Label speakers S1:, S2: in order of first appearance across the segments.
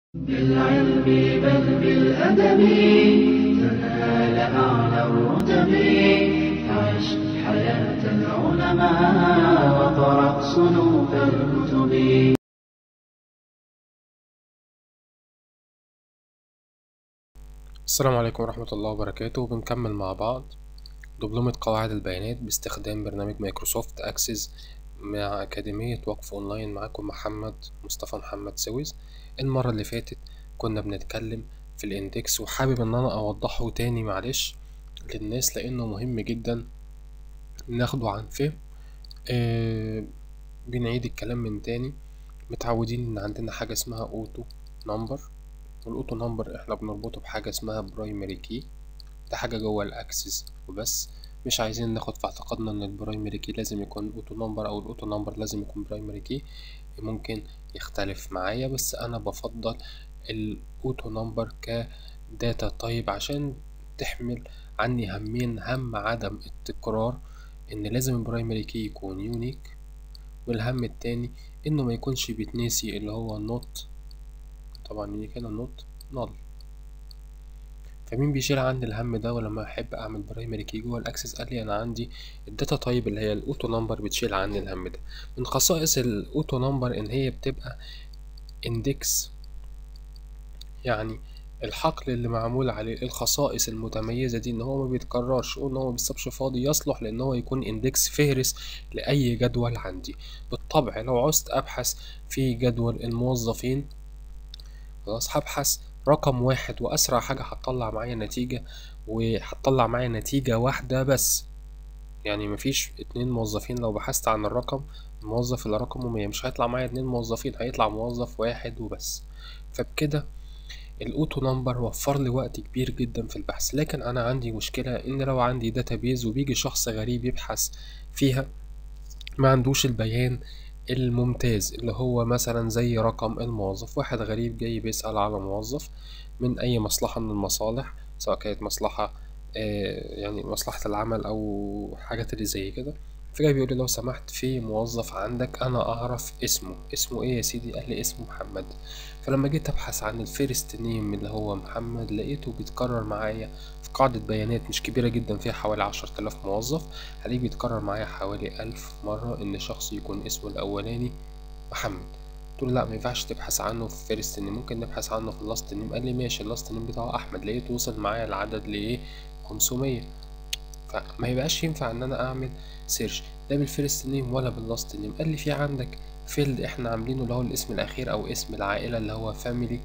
S1: بالعلم بل بالأدب تنال أعلى الرتب عش حياة العلماء وقرأ صنوف الكتب
S2: السلام عليكم ورحمة الله وبركاته بنكمل مع بعض دبلومة قواعد البيانات باستخدام برنامج مايكروسوفت أكسس مع أكاديمية وقف أونلاين معاكم محمد مصطفى محمد سويز المرة اللي فاتت كنا بنتكلم في الإندكس وحابب إن أنا أوضحه تاني معلش للناس لأنه مهم جدا ناخده عن فهم آه بنعيد الكلام من تاني متعودين إن عندنا حاجة اسمها أوتو نمبر والاوتو نمبر احنا بنربطه بحاجة اسمها برايمري كي ده حاجة جوه الاكسس وبس مش عايزين ناخد في اعتقادنا ان البرايمري كي لازم يكون اوتو نمبر او الاوتو نمبر لازم يكون برايمري كي ممكن يختلف معايا بس انا بفضل الاوتو نمبر كداتا تايب عشان تحمل عني همين هم عدم التكرار ان لازم البرايمري كي يكون يونيك والهم التاني انه ما يكونش بيتنسي اللي هو نوت طبعا يجي كده نوت نل فمين بيشيل عندي الهم ده ولما احب اعمل برايمري كي جوه الاكسس قال لي انا عندي الداتا تايب اللي هي الاوتو نمبر بتشيل عني الهم ده من خصائص الاوتو نمبر ان هي بتبقى اندكس يعني الحقل اللي معمول عليه الخصائص المتميزة دي ان هو ما بيتكررش وان هو مبيسيبش فاضي يصلح لان هو يكون اندكس فهرس لأي جدول عندي بالطبع لو عوزت ابحث في جدول الموظفين خلاص هبحث رقم واحد وأسرع حاجة هتطلع معايا نتيجة وهتطلع معايا نتيجة واحدة بس يعني مفيش اتنين موظفين لو بحثت عن الرقم الموظف اللي رقمه مية مش هيطلع معايا اتنين موظفين هيطلع موظف واحد وبس فبكده الاوتو نمبر وفر لي وقت كبير جدا في البحث لكن انا عندي مشكلة ان لو عندي داتابيز وبيجي شخص غريب يبحث فيها ما عندوش البيان الممتاز اللي هو مثلا زي رقم الموظف واحد غريب جاي بيسأل على موظف من أي مصلحة من المصالح سواء كانت مصلحة آه يعني مصلحة العمل أو حاجات اللي زي كده فجاي بيقول لي لو سمحت في موظف عندك أنا أعرف اسمه اسمه إيه يا سيدي قال لي اسمه محمد فلما جيت أبحث عن الفيرست نيم اللي هو محمد لقيته بيتكرر معايا في قاعدة بيانات مش كبيرة جدا فيها حوالي عشرة آلاف موظف هلاقيه بيتكرر معايا حوالي ألف مرة إن شخص يكون اسمه الأولاني محمد قلت له لا ما ينفعش تبحث عنه في فيرست نيم ممكن نبحث عنه في اللاست نيم قال لي ماشي اللاست نيم بتاعه أحمد لقيته وصل معايا العدد لإيه خمسمية فما يبقاش ينفع إن أنا أعمل سيرش لا بالفيرست نيم ولا باللاست نيم قال لي في عندك فيلد احنا عاملينه اللي هو الاسم الأخير أو اسم العائلة اللي هو فاميلي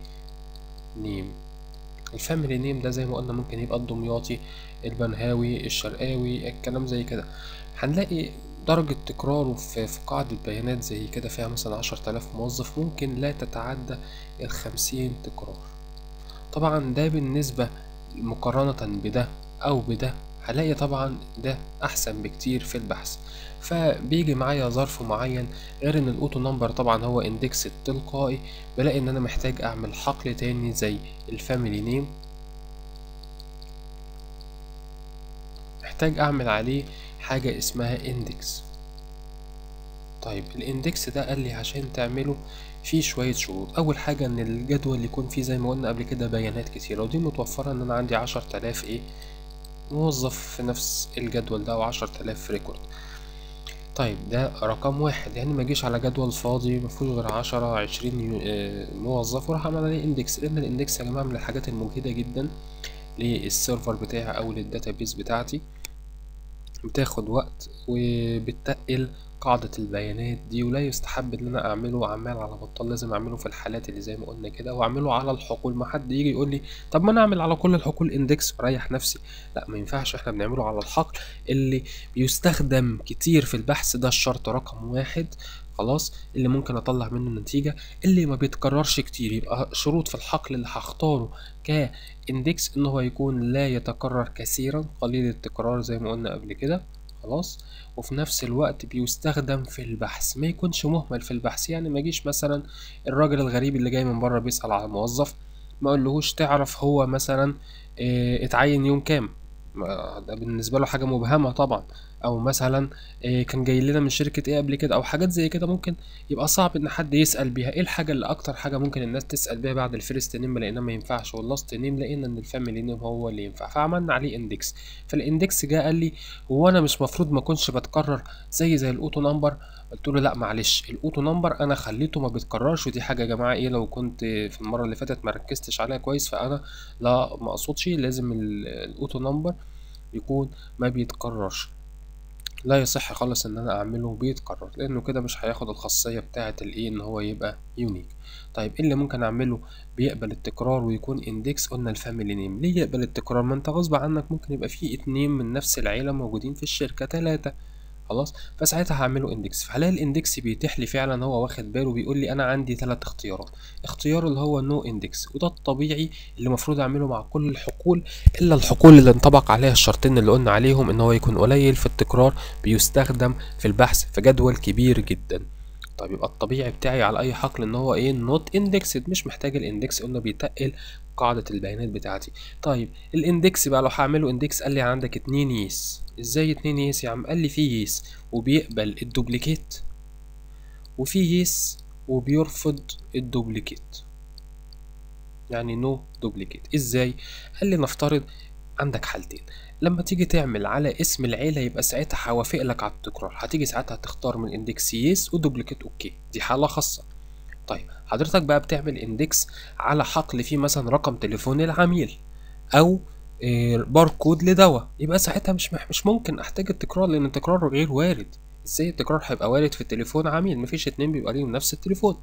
S2: نيم الفاميلي نيم ده زي ما قلنا ممكن يبقى الدمياطي البنهاوي الشرقاوي الكلام زي كده هنلاقي درجة تكراره في, في قاعدة بيانات زي كده فيها مثلا عشر تلاف موظف ممكن لا تتعدى الخمسين تكرار طبعا ده بالنسبة مقارنة بده أو بده هلاقي طبعا ده أحسن بكتير في البحث فبيجي معايا ظرف معين غير ان الاوتو نمبر طبعا هو اندكس التلقائي بلاقي ان انا محتاج اعمل حقل تاني زي الفاميلي نيم محتاج اعمل عليه حاجة اسمها اندكس طيب الاندكس ده قال لي عشان تعمله فيه شوية شروط أول حاجة إن الجدول يكون فيه زي ما قلنا قبل كده بيانات كتيرة ودي متوفرة إن أنا عندي عشر تلاف إيه موظف في نفس الجدول ده أو عشر تلاف ريكورد طيب ده رقم واحد يعني ما جيش على جدول فاضي مفيهوش غير عشرة عشرين موظف وراح اعمل عليه اندكس لان الاندكس يا جماعه من الحاجات المجهده جدا للسيرفر بتاعي او للداتابيز بتاعتي بتاخد وقت وبتقل قاعدة البيانات دي ولا يستحب ان انا اعمله عمال على بطال لازم اعمله في الحالات اللي زي ما قلنا كده واعمله على الحقول ما حد يجي يقول لي طب ما انا اعمل على كل الحقول اندكس واريح نفسي لا ما ينفعش احنا بنعمله على الحقل اللي بيستخدم كتير في البحث ده الشرط رقم واحد خلاص اللي ممكن اطلع منه نتيجة اللي ما بيتكررش كتير يبقى شروط في الحقل اللي هختاره كاندكس ان هو يكون لا يتكرر كثيرا قليل التكرار زي ما قلنا قبل كده خلاص وفي نفس الوقت بيستخدم في البحث ما يكونش مهمل في البحث يعني ما يجيش مثلا الراجل الغريب اللي جاي من بره بيسأل على موظف ما اقولهوش تعرف هو مثلا اه اتعين يوم كام ده بالنسبة له حاجة مبهمة طبعا او مثلا إيه كان جاي لنا من شركه ايه قبل كده او حاجات زي كده ممكن يبقى صعب ان حد يسال بيها ايه الحاجه اللي اكتر حاجه ممكن الناس تسال بيها بعد الفيرست نيم لقينا ما ينفعش واللاست نيم لقينا ان الفاميلي نيم هو اللي ينفع فعملنا عليه اندكس فالاندكس جه قال لي هو انا مش مفروض ما اكونش بتكرر زي زي الاوتو نمبر قلت له لا معلش الاوتو نمبر انا خليته ما بيتكررش ودي حاجه يا جماعه ايه لو كنت في المره اللي فاتت ما ركزتش عليها كويس فانا لا ما اقصدش لازم الاوتو نمبر يكون ما بيتكررش لا يصح خالص ان انا اعمله بيتكرر لانه كده مش هياخد الخاصيه بتاعه الايه ان هو يبقى يونيك طيب ايه اللي ممكن اعمله بيقبل التكرار ويكون اندكس قلنا الفاميلي نيم ليه يقبل التكرار ما انت غصب عنك ممكن يبقى فيه اتنين من نفس العيله موجودين في الشركه تلاتة خلاص فساعتها هعمله اندكس فهلاقي الاندكس بيتيح لي فعلا هو واخد باله بيقول لي انا عندي ثلاث اختيارات اختيار اللي هو نو اندكس وده الطبيعي اللي المفروض اعمله مع كل الحقول الا الحقول اللي انطبق عليها الشرطين اللي قلنا عليهم ان هو يكون قليل في التكرار بيستخدم في البحث في جدول كبير جدا طيب يبقى الطبيعي بتاعي على اي حقل ان هو ايه نوت اندكسد مش محتاج الاندكس قلنا بيتقل قاعدة البيانات بتاعتي طيب الاندكس بقى لو هعمله اندكس قال لي عندك اتنين يس ازاي اتنين يس يا عم قال لي في يس وبيقبل الدوبليكيت وفي يس وبيرفض الدوبليكيت يعني نو دوبليكيت ازاي قال لي نفترض عندك حالتين لما تيجي تعمل على اسم العيلة يبقى ساعتها هوافق لك على التكرار هتيجي ساعتها تختار من اندكس يس ودوبليكيت اوكي دي حالة خاصة طيب حضرتك بقى بتعمل اندكس على حقل فيه مثلا رقم تليفون العميل او باركود لدواء يبقى ساعتها مش مش ممكن احتاج التكرار لان التكرار غير وارد ازاي التكرار هيبقى وارد في تليفون عميل مفيش اتنين بيبقى ليهم نفس التليفون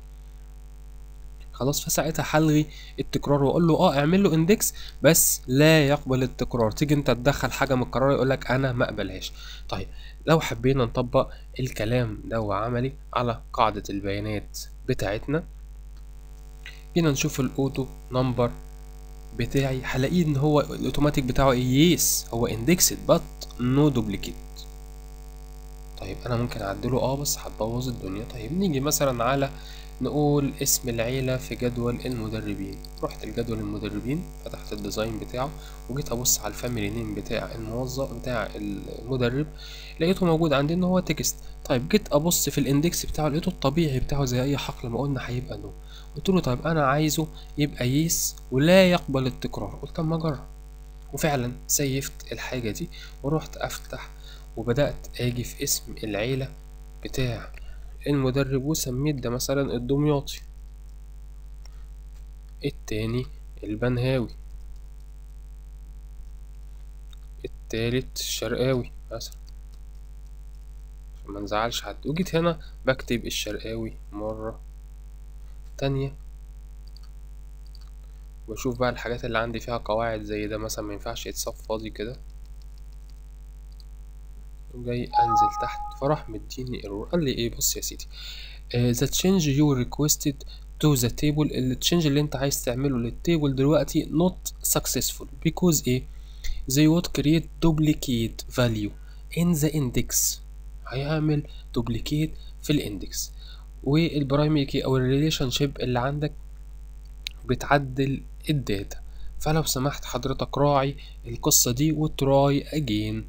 S2: خلاص فساعتها هلغي التكرار واقول له اه اعمل له اندكس بس لا يقبل التكرار تيجي انت تدخل حاجه من القرار يقول لك انا ما اقبلهاش طيب لو حبينا نطبق الكلام ده عملي على قاعده البيانات بتاعتنا جينا نشوف الاوتو نمبر بتاعي هلاقيه ان هو الاوتوماتيك بتاعه ايه يس هو اندكسد بات نو دوبليكيت طيب انا ممكن اعدله اه بس هتبوظ الدنيا طيب نيجي مثلا على نقول اسم العيلة في جدول المدربين رحت لجدول المدربين فتحت الديزاين بتاعه وجيت ابص على الفاميلي نيم بتاع الموظف بتاع المدرب لقيته موجود عندي ان هو تكست طيب جيت ابص في الاندكس بتاعه لقيته الطبيعي بتاعه زي اي حقل ما قلنا هيبقى نو قلت له طيب انا عايزه يبقى يس ولا يقبل التكرار قلت اما اجرب وفعلا سيفت الحاجة دي ورحت افتح وبدأت اجي في اسم العيلة بتاع المدرب وسميت ده مثلا الدمياطي التاني البنهاوي التالت الشرقاوي مثلا عشان ما نزعلش حد وجيت هنا بكتب الشرقاوي مرة تانية بشوف بقى الحاجات اللي عندي فيها قواعد زي ده مثلا ما ينفعش يتصاب فاضي كده جاي انزل تحت فراح مديني ايرور قال لي ايه بص يا سيدي ذا تشينج يو ريكويستد تو ذا تيبل التشينج اللي انت عايز تعمله للتيبل دلوقتي not successful because ايه they would create duplicate value in the index هيعمل duplicate في الاندكس والبرايمري كي او الريليشن شيب اللي عندك بتعدل الداتا فلو سمحت حضرتك راعي القصة دي وتراي اجين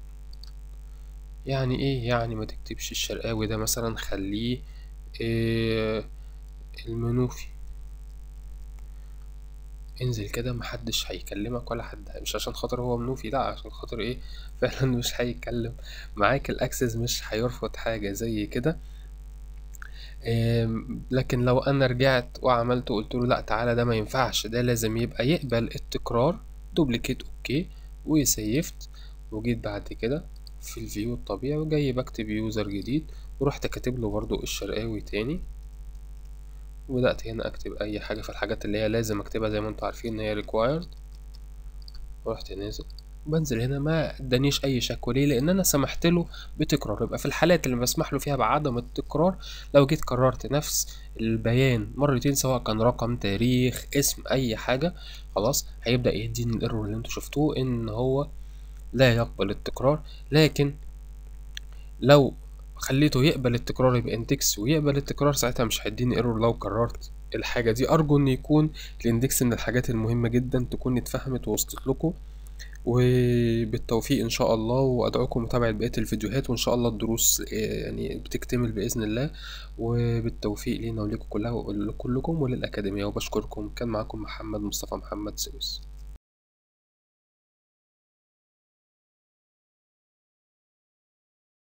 S2: يعني ايه يعني ما تكتبش الشرقاوي ده مثلا خليه إيه المنوفي انزل كده محدش هيكلمك ولا حد مش عشان خاطر هو منوفي لا عشان خاطر ايه فعلا مش هيتكلم معاك الاكسس مش هيرفض حاجة زي كده إيه لكن لو انا رجعت وعملت وقلت له لا تعالى ده ما ينفعش ده لازم يبقى يقبل التكرار دوبليكيت اوكي وسيفت وجيت بعد كده في الفيو الطبيعي وجاي بكتب يوزر جديد ورحت كاتب له برضو الشرقاوي تاني وبدأت هنا اكتب اي حاجة في الحاجات اللي هي لازم اكتبها زي ما انتوا عارفين ان هي required ورحت نازل بنزل هنا ما ادانيش اي شكوى ليه لان انا سمحت له بتكرار يبقى في الحالات اللي بسمح له فيها بعدم التكرار لو جيت كررت نفس البيان مرتين سواء كان رقم تاريخ اسم اي حاجة خلاص هيبدأ يديني الايرور اللي انتوا شفتوه ان هو لا يقبل التكرار لكن لو خليته يقبل التكرار يبقى اندكس ويقبل التكرار ساعتها مش هيديني ايرور لو كررت الحاجة دي ارجو ان يكون الاندكس من الحاجات المهمة جدا تكون اتفهمت ووصلت لكم وبالتوفيق إن شاء الله وأدعوكم متابعة بقية الفيديوهات وإن شاء الله الدروس آه، يعني بتكتمل بإذن الله وبالتوفيق لينا وليكم كلها كلكم وللأكاديمية وبشكركم كان معكم محمد مصطفى محمد سويس